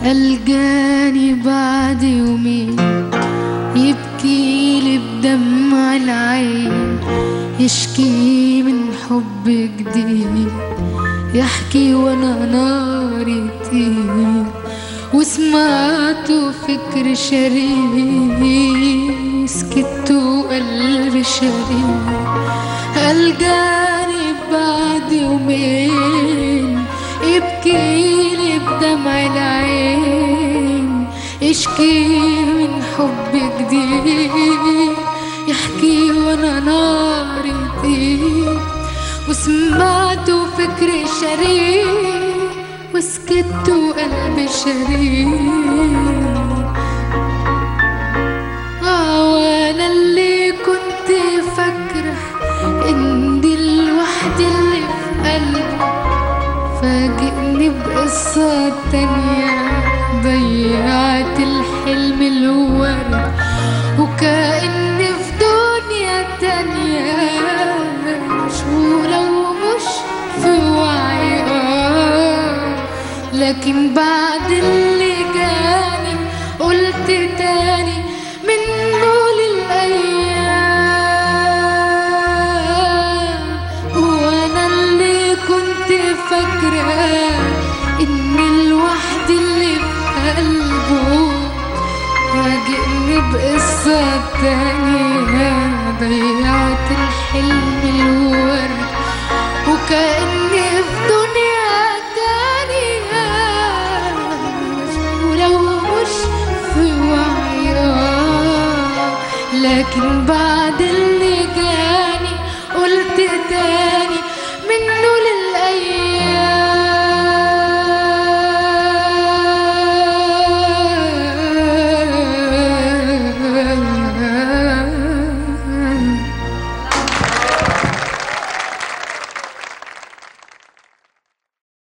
ألقاني بعد يومين يبكي لي بدمع العين يشكي من حب جديد يحكي وانا ناري تقيل وسمعته فكر شريك سكت وقلبي شريك ألقاني بعد يومين يبكي لي بدمع العين يشكي من حب جديد يحكي وانا ناري تقيل وسمعته فكر شريك وسكت وقلبي شريك آه وانا اللي كنت فاكرة اني الوحدة اللي في قلبي فاجئني بقصة تانية ضيعت الحلم الورد وكأني في دنيا تانية مشغولة ومش في وعي آه لكن بعد اللي جاني قلت تاني من دول الأيام وأنا اللي كنت فاكرة إن الوحد اللي في قلبه راجعني بقصة تانية ضيعت الحلم الورد وكأني في دنيا تانية ولو مش في وعي آه، لكن بعد اللي جاني قلت تاني